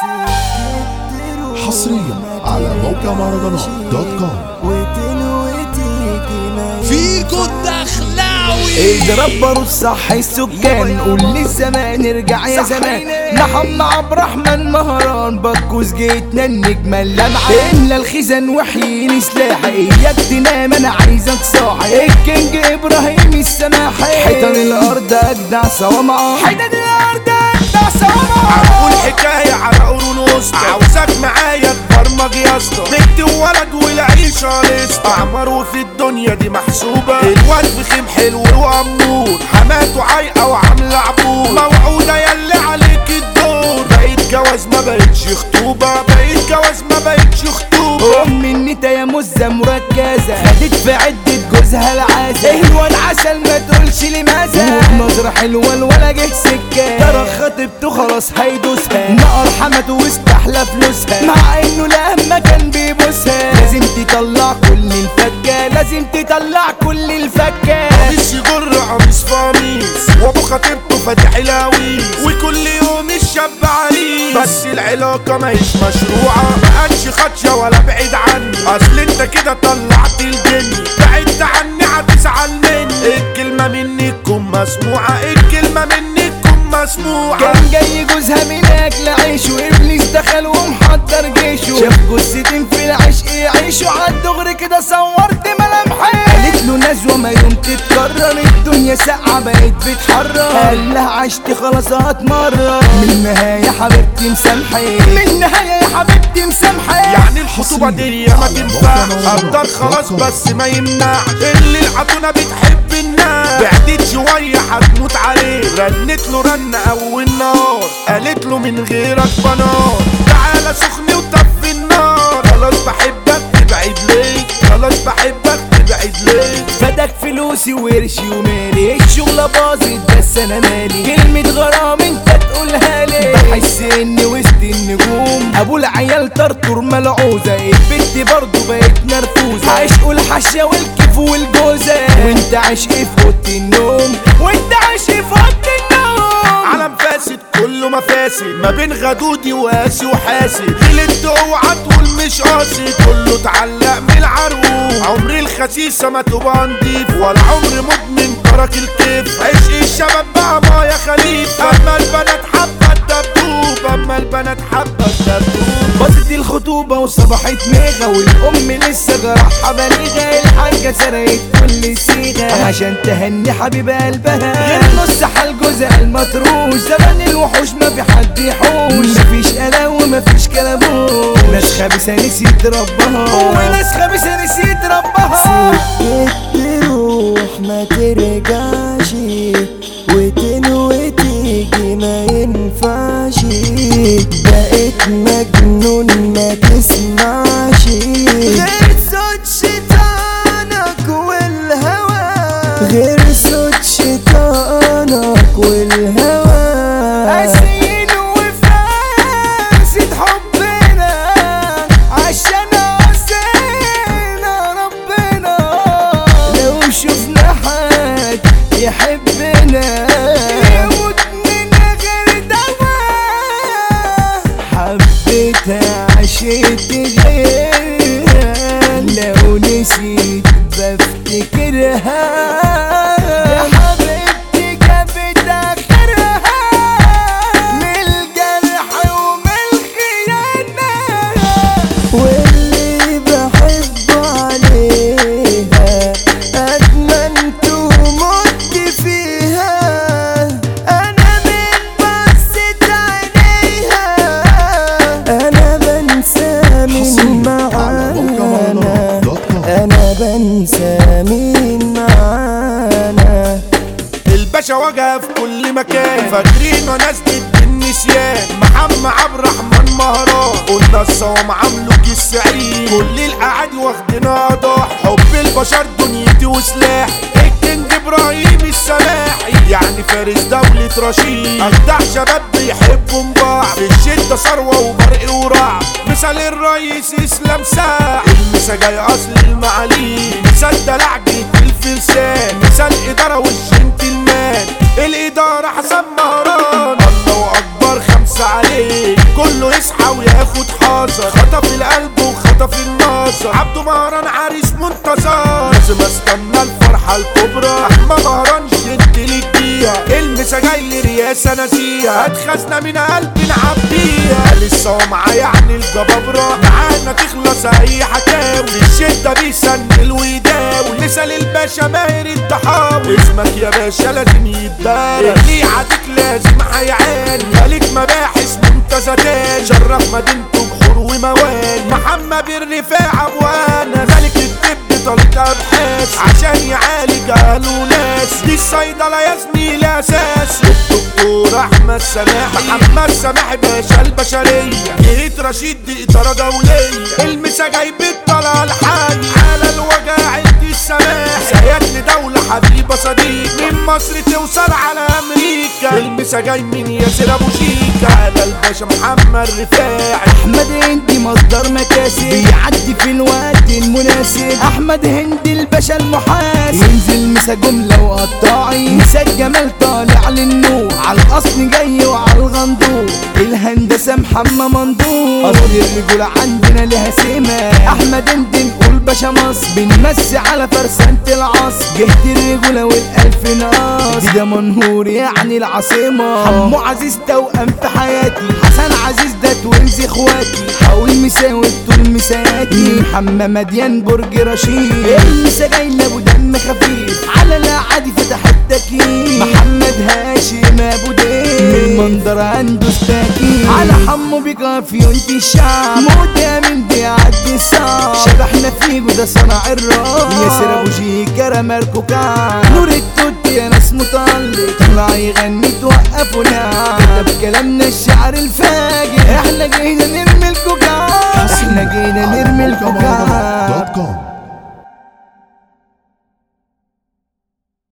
حصريا على موقع مهرجانات دوت كوم فيكو الدخلاوي اضرب بارود صح السكان قول للزمان ارجع يا زمان محمد عبد الرحمن مهران بكوز جيتنا النجمة اللمعة املى الخزن وحيين سلاحي اياك تنام انا عايزك صاحي الكينج ابراهيم السماحي حيطان الارض اجدع صوامعة حيطان الارض اجدع صوامعة هقول حكاية على قرون وسطى عاوزك معايا تبرمج يا اسطى بنت وولد والعيشة لسه أعمار وفي الدنيا دي محسوبة الواد بخيم حلو وأمور حماته عايقة وعاملة عبور موعودة يلي عليك الدور بقيت جواز ما بقتش خطوبة بقيت جواز ما بقتش خطوبة ام النتا يا مزة مركزة خدت في عدة جوزها العازة اهوى العسل ما تقولش لماذا نظرة حلوة الولا جه سكة ترى خطيبته خلاص هيدوسها نقر حمته واستحلى فلوسها مع انه لما كان بيبوسها لازم تطلع كل الفكة لازم تطلع كل الفكة قميص يجر قميص في قميص وابو خطيبته فاتح لاويس وكل يوم الشاب عريس بس العلاقة ما هيش مشروعة ما قالش خدشة ولا بعيد عني اصل انت كده طلعت الجن بعدت عني هتزعل مني الكلمة مني تكون مسموعة الكلمة مني تكون مسموعة كان جاي جوزها من اكل عيش وابليس دخل ومحضر جيشه شاف جثتين في العشق يعيشوا عالدغري كده صورت ملامحي قالت له نزوة ما يوم تتكرر الدنيا ساقعة بقت بتحرر قال لها عشت خلاص هتمرر من النهاية حبيبتي مسامحي من النهاية يا حبيبتي مسامحي يعني الخطوبة دي ما تنفع قدر خلاص بس ما يمنع اللي العطونة بتحب الناس بعدت شوية هتموت عليه رنت له رن أول نار قالت له من غيرك بنار تعالى سخني وطفي النار خلاص بحبك تبعد ليه خلاص بحبك تبعد ليه فدك فلوسي وقرشي ومالي الشغلة باظت بس انا مالي كلمة غرام انت تقولها لي بحس اني وسط النجوم ابو العيال طرطور ملعوزة البت برضه بقت نرفوزة عشق الحشا والكيف والجوزة وانت عشق في اوضة النوم وانت عشق في اوضة النوم عالم فاسد كله مفاسد ما بين غدودي وقاسي وحاسد غلطت اوعى تقول مش قاسي كله اتعلق من العروق عمري الخسيسة ما تبقى نضيف ولا عمري مدمن ترك الكيف عشق الشباب بقى ما يا خليف اما البنات حبة الدبدوب اما البنات حبة الدبدوب باظت الخطوبة وصبحت ميغة والأم لسه جرحها بليغة الحاجة سرقت كل صيغة عشان تهني حبيب قلبها غير نص حال جوزها المطروش زمان الوحوش ما في حد يحوش مفيش قلق ومفيش كلاموش ناس خبيثة نسيت ربها وناس خبيثة نسيت ربها تروح ما ترجعش وتنوي تيجي ما ينفعش بقيت مجنون ما تسمعش غير صوت شيطانك والهوى غير صوت شيطانك والهوى قاسيين وفاسد حبنا عشان عصينا ربنا لو شفنا حد يحبنا يموت من غير دواء حبيتها عشت غيرها لو نسيت بفتكرها يا حبيبتي جابت اخرها من الجرح ومن الخيانه واللي بحب عليها أدمنت ومت فيها أنا من بصت عينيها أنا بنسى من على موقع معانا مهرجانات دوت كوم أنا بنسى من معانا الباشا وجه في كل مكان فاكرين ناس ضد النسيان محمد عبد الرحمن مهران قلنا الصوم عامله كيس سعيد كل الاعادي واخدنا ضح حب البشر دنيتي وسلاحي الكينج ابراهيم السلاحي يعني فارس دولة رشيد اجدع شباب بيحبوا بعض في الشدة ثروة وبرق ورعب مثال الرئيس اسلام ساح المسا جاي اصل المعاليم مثال دلع جيت الفرسان مثال ادارة والجنتلمان الادارة حسن مهران الله اكبر خمسة عليك كله يصحى النظر خطف القلب وخطف النظر عبده مهران عريس منتظر لازم استنى الفرحة الكبرى احمد مهران شد لي الدقيقة المسا جاي لي رياسة ناسيها هتخزنة من قلبي نعبيها لسه هو معايا عن الجبابرة معانا تخلص اي حكاوي في الشدة بيسند ويداوي مثال الباشا ماهر الضحاوي اسمك يا باشا لازم يتدارى اللي عادك لازم هيعاني ملك مباحث منتزه تاني شرف مدينته بحور ومواني محمد الرفاع ابوانا ملك الطب طريق ابحاث عشان يعالج اهل وناس دي الصيدله يا زميلي اساس الدكتور احمد سماحي محمد سماحي باشا البشريه جيت رشيد دي اداره دوليه المسا جايب الطلعه الحي على الوجع دي السماح سياد لدوله حبيبه صديق من مصر توصل على امريكا المسا جاي من ياسر ابو شيكا على الباشا محمد رفاعي احمد هندي مصدر مكاسب بيعدي في الوقت المناسب احمد هندي الباشا المحاسب ينزل مسا جمله وقطاعي مسا الجمال طالع للنور على الاصل جاي وعلى الغندور الهندسه محمى مندور اصل الرجوله عندنا لها سمه احمد هندي نقول باشا مصر بنمسي على فرسانة العصر جهد الرجوله والالف ناس دي ده منهور يعني العاصمه حمو عزيز توأم في حياتي حسن عزيز ده توينز اخواتي حاول مساوي طول مساياتي محمد مديان برج رشيد المسا جاي لابو دم خفيف على لا عادي فتح التكييف محمد هاشم ابو ديل من منظر عنده استاكين على حمو بكافي وانت الشعب موت يا من دي عدي الصعب شبحنا فيه وده صنع الراب ياسر ابو شيكا رمى الكوكان نور التوت يا ناس مطلق طلع يغني توقفونا كتب كلامنا الشعر الفاجر احنا جينا نرمي الكوكان احنا جينا نرمي الكوكان دوت كوم